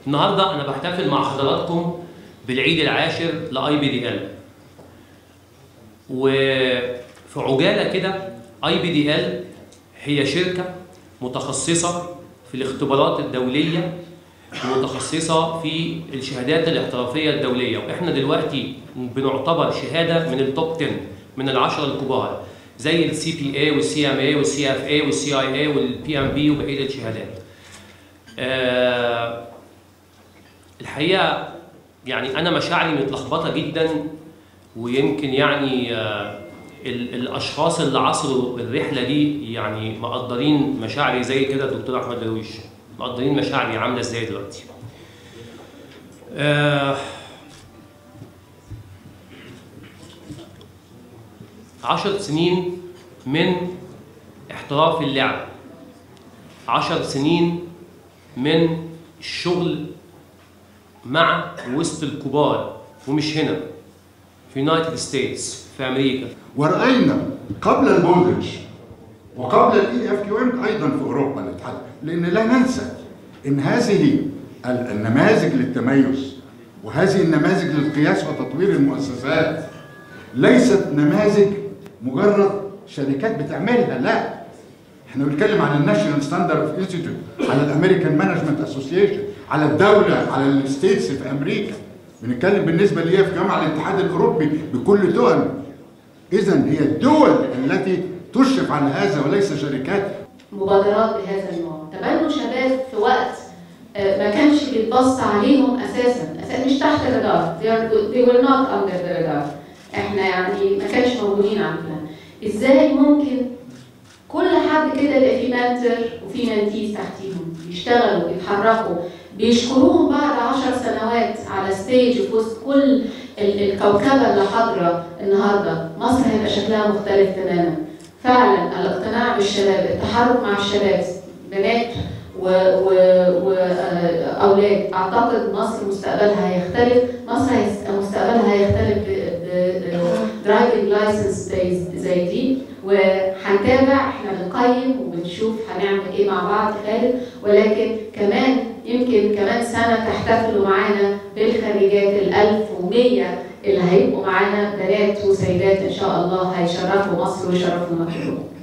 النهارده انا بحتفل مع حضراتكم بالعيد العاشر لاي بي دي ال وفي عجاله كده اي بي دي ال هي شركه متخصصه في الاختبارات الدوليه ومتخصصه في الشهادات الاحترافيه الدوليه واحنا دلوقتي بنعتبر شهاده من التوب 10 من العشره الكبار زي السي بي اي والسي ام اي والسي اف اي والسي اي اي والبي ام بي وبقيه الشهادات. آه الحقيقه يعني انا مشاعري متلخبطه جدا ويمكن يعني آه ال- الاشخاص اللي عصروا الرحله دي يعني مقدرين مشاعري زي كده الدكتور احمد درويش مقدرين مشاعري عامله ازاي دلوقتي. آه عشر سنين من احتراف اللعب عشر سنين من الشغل مع وسط الكبار ومش هنا في يونايتد ستيتس في امريكا ورأينا قبل البولدج وقبل الاي اف كيو ام ايضا في اوروبا الاتحاد لان لا ننسى ان هذه ال- النماذج للتميز وهذه النماذج للقياس وتطوير المؤسسات ليست نماذج مجرد شركات بتعملها لا احنا بنتكلم عن الناشونال ستاندرد اوف انستيتيوت على الامريكان مانجمنت اسوسيشن على الدوله على الستيتس في امريكا بنتكلم بالنسبه لي في جامعه الاتحاد الاوروبي بكل دول اذا هي الدول التي تشرف على هذا وليس شركات مبادرات بهذا النوع تبنوا شباب في وقت آه، ما كانش بيتبص عليهم اساسا أساساً مش تحت الرادار they, are, they were not under the radar احنا يعني ما كانش موجودين عندنا ازاي ممكن كل حد كده يبقى في منتر وفي منتيز تحتيهم بيشتغلوا بيتحركوا بيشكروهم بعد عشر سنوات على ستيج في وسط كل ال- الكوكبه اللي حاضره النهارده مصر هيبقى شكلها مختلف تماما فعلا الاقتناع بالشباب التحرك مع الشباب بنات واولاد اعتقد مصر مستقبلها هيختلف مصر هيس- مستقبلها هيختلف درايفنج لايسنس زي دي وهنتابع احنا بنقيم وبنشوف هنعمل ايه مع بعض خالد ولكن كمان يمكن كمان سنه تحتفلوا معانا بالخريجات ال 1100 اللي هيبقوا معانا بنات وسيدات ان شاء الله هيشرفوا مصر ويشرفوا مكتوب